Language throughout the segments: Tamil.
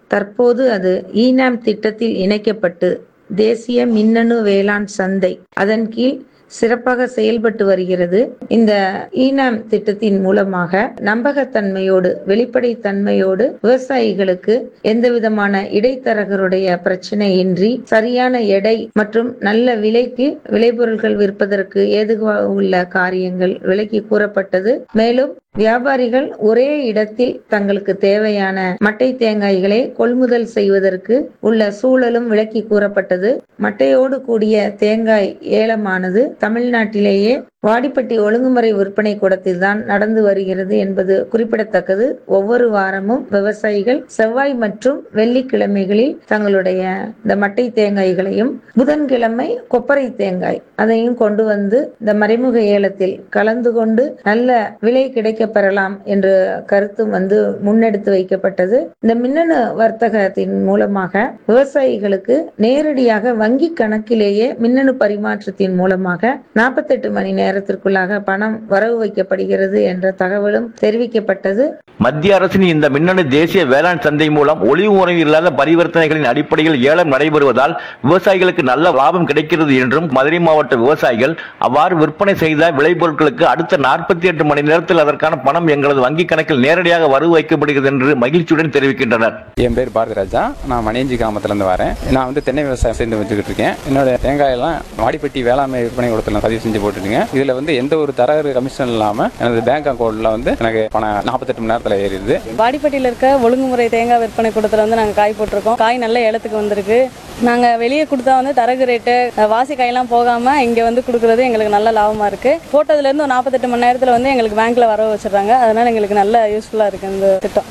தற்போது அது ஈனாம் திட்டத்தில் இணைக்கப்பட்டு தேசிய மின்னணு வேளாண் சந்தை அதன் கீழ் சிறப்பாக செயல்பட்டு வருகிறது இந்த ஈனாம் திட்டத்தின் மூலமாக நம்பகத்தன்மையோடு வெளிப்படைத்தன்மையோடு விவசாயிகளுக்கு எந்த விதமான இடைத்தரகருடைய பிரச்சனையின்றி சரியான எடை மற்றும் நல்ல விலைக்கு விளைபொருட்கள் விற்பதற்கு ஏதுவாக உள்ள காரியங்கள் விலக்கி கூறப்பட்டது மேலும் வியாபாரிகள் ஒரே இடத்தில் தங்களுக்கு தேவையான மட்டை தேங்காய்களை கொள்முதல் செய்வதற்கு உள்ள சூழலும் விளக்கி கூறப்பட்டது மட்டையோடு கூடிய தேங்காய் ஏலமானது தமிழ்நாட்டிலேயே வாடிப்பட்டி ஒழுங்குமுறை விற்பனை கூடத்தில் தான் நடந்து வருகிறது என்பது குறிப்பிடத்தக்கது ஒவ்வொரு வாரமும் விவசாயிகள் செவ்வாய் மற்றும் வெள்ளிக்கிழமைகளில் தங்களுடைய இந்த மட்டை தேங்காய்களையும் புதன்கிழமை கொப்பரை தேங்காய் அதையும் கொண்டு வந்து இந்த மறைமுக ஏலத்தில் கலந்து கொண்டு நல்ல விலை கிடைக்க பெறலாம் என்ற கருத்தும் வந்து முன்னெடுத்து வைக்கப்பட்டது இந்த மின்னணு வர்த்தகத்தின் மூலமாக விவசாயிகளுக்கு நேரடியாக வங்கி கணக்கிலேயே மின்னணு பரிமாற்றத்தின் மூலமாக நாற்பத்தெட்டு மணி நேரத்திற்குள்ளாக பணம் வரவு வைக்கப்படுகிறது என்ற தகவலும் தெரிவிக்கப்பட்டது மத்திய அரசின் இந்த மின்னணு தேசிய வேளாண் சந்தை மூலம் ஒளிவு முறைவு இல்லாத பரிவர்த்தனைகளின் அடிப்படையில் ஏலம் நடைபெறுவதால் விவசாயிகளுக்கு நல்ல லாபம் கிடைக்கிறது என்றும் மதுரை மாவட்ட விவசாயிகள் அவ்வாறு விற்பனை செய்த விளைபொருட்களுக்கு அடுத்த நாற்பத்தி எட்டு மணி நேரத்தில் அதற்கான பணம் எங்களது வங்கி கணக்கில் நேரடியாக வரவு வைக்கப்படுகிறது என்று மகிழ்ச்சியுடன் தெரிவிக்கின்றனர் என் பேர் பாரதிராஜா நான் மணியஞ்சி கிராமத்துலேருந்து வரேன் நான் வந்து தென்னை விவசாயம் சேர்ந்து வச்சுக்கிட்டு இருக்கேன் என்னோட தேங்காயெல்லாம் வாடிப்பட்டி வேளாண்மை விற்பனை கூடத்தில் பதிவு செஞ்சு போட்டுருக்கேன் இதில் வந்து எந்த ஒரு தரகர் கமிஷன் இல்லாமல் எனது பேங்க் அக்கௌண்ட்டில் வந்து எனக்கு பணம் நாற்பத்தெட்டு மணி நேரத்தில் ஏறிடுது வாடிப்பட்டியில் இருக்க ஒழுங்குமுறை தேங்காய் விற்பனை கூடத்தில் வந்து நாங்கள் காய் போட்டிருக்கோம் காய் நல்ல ஏலத்துக்கு வந்திருக்கு நாங்கள் வெளியே கொடுத்தா வந்து தரகு ரேட்டு வாசி காயெல்லாம் போகாமல் இங்கே வந்து கொடுக்குறது எங்களுக்கு நல்ல லாபமாக இருக்குது போட்டதுலேருந்து ஒரு நாற்பத்தெட்டு மணி நேரத்தில் வந்து எங்களுக்கு பேங்க்கில் வர வச்சிடுறாங்க அதனால் எங்களுக்கு நல்ல யூஸ்ஃபுல்லாக இருக்குது இந்த திட்டம்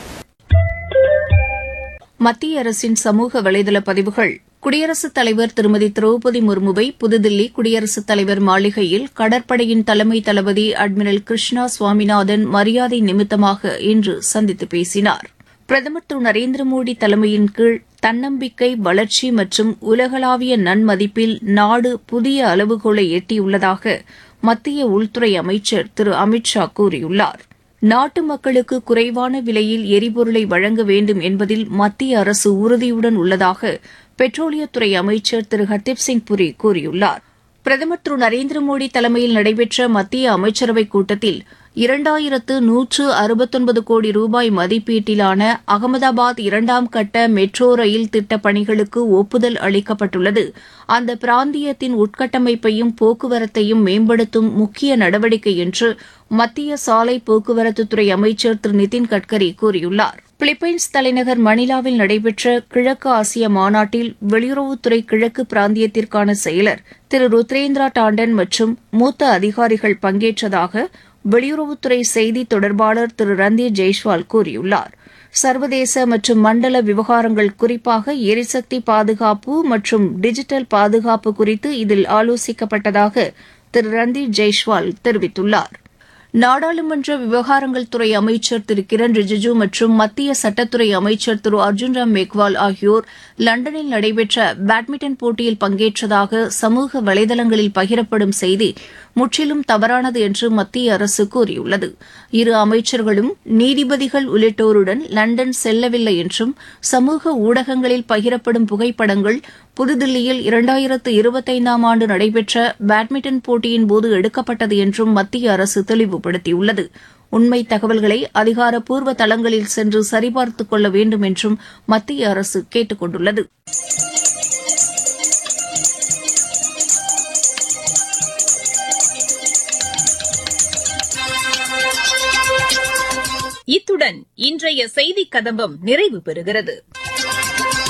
மத்திய அரசின் சமூக வலைதள பதிவுகள் குடியரசுத் தலைவர் திருமதி திரௌபதி முர்முவை புதுதில்லி குடியரசுத் தலைவர் மாளிகையில் கடற்படையின் தலைமை தளபதி அட்மிரல் கிருஷ்ணா சுவாமிநாதன் மரியாதை நிமித்தமாக இன்று சந்தித்து பேசினார் பிரதமர் திரு நரேந்திர மோடி தலைமையின் கீழ் தன்னம்பிக்கை வளர்ச்சி மற்றும் உலகளாவிய நன்மதிப்பில் நாடு புதிய அளவுகோலை எட்டியுள்ளதாக மத்திய உள்துறை அமைச்சர் திரு அமித் ஷா கூறியுள்ளார் நாட்டு மக்களுக்கு குறைவான விலையில் எரிபொருளை வழங்க வேண்டும் என்பதில் மத்திய அரசு உறுதியுடன் உள்ளதாக பெட்ரோலியத்துறை அமைச்சர் திரு ஹர்தீப் சிங் புரி கூறியுள்ளார் பிரதமர் திரு நரேந்திர மோடி தலைமையில் நடைபெற்ற மத்திய அமைச்சரவைக் கூட்டத்தில் இரண்டாயிரத்து நூற்று அறுபத்தொன்பது கோடி ரூபாய் மதிப்பீட்டிலான அகமதாபாத் இரண்டாம் கட்ட மெட்ரோ ரயில் திட்டப் பணிகளுக்கு ஒப்புதல் அளிக்கப்பட்டுள்ளது அந்த பிராந்தியத்தின் உட்கட்டமைப்பையும் போக்குவரத்தையும் மேம்படுத்தும் முக்கிய நடவடிக்கை என்று மத்திய சாலை போக்குவரத்துத்துறை அமைச்சர் திரு நிதின் கட்கரி கூறியுள்ளார் பிலிப்பைன்ஸ் தலைநகர் மணிலாவில் நடைபெற்ற கிழக்கு ஆசிய மாநாட்டில் வெளியுறவுத்துறை கிழக்கு பிராந்தியத்திற்கான செயலர் திரு ருத்ரேந்திரா டாண்டன் மற்றும் மூத்த அதிகாரிகள் பங்கேற்றதாக வெளியுறவுத்துறை செய்தி தொடர்பாளர் திரு ரந்தீர் ஜெய்ஸ்வால் கூறியுள்ளார் சர்வதேச மற்றும் மண்டல விவகாரங்கள் குறிப்பாக எரிசக்தி பாதுகாப்பு மற்றும் டிஜிட்டல் பாதுகாப்பு குறித்து இதில் ஆலோசிக்கப்பட்டதாக திரு ரந்தீர் ஜெய்ஸ்வால் தெரிவித்துள்ளார் நாடாளுமன்ற விவகாரங்கள் துறை அமைச்சர் திரு கிரண் ரிஜிஜு மற்றும் மத்திய சட்டத்துறை அமைச்சர் திரு அர்ஜுன் ராம் மேக்வால் ஆகியோர் லண்டனில் நடைபெற்ற பேட்மிண்டன் போட்டியில் பங்கேற்றதாக சமூக வலைதளங்களில் பகிரப்படும் செய்தி முற்றிலும் தவறானது என்று மத்திய அரசு கூறியுள்ளது இரு அமைச்சர்களும் நீதிபதிகள் உள்ளிட்டோருடன் லண்டன் செல்லவில்லை என்றும் சமூக ஊடகங்களில் பகிரப்படும் புகைப்படங்கள் புதுதில்லியில் இரண்டாயிரத்து இருபத்தைந்தாம் ஆண்டு நடைபெற்ற பேட்மிண்டன் போட்டியின் போது எடுக்கப்பட்டது என்றும் மத்திய அரசு தெளிவுபடுத்தியுள்ளது உண்மை தகவல்களை அதிகாரப்பூர்வ தளங்களில் சென்று சரிபார்த்துக் கொள்ள வேண்டும் என்றும் மத்திய அரசு கேட்டுக் கொண்டுள்ளது இத்துடன் இன்றைய செய்திக் கதம்பம் நிறைவு பெறுகிறது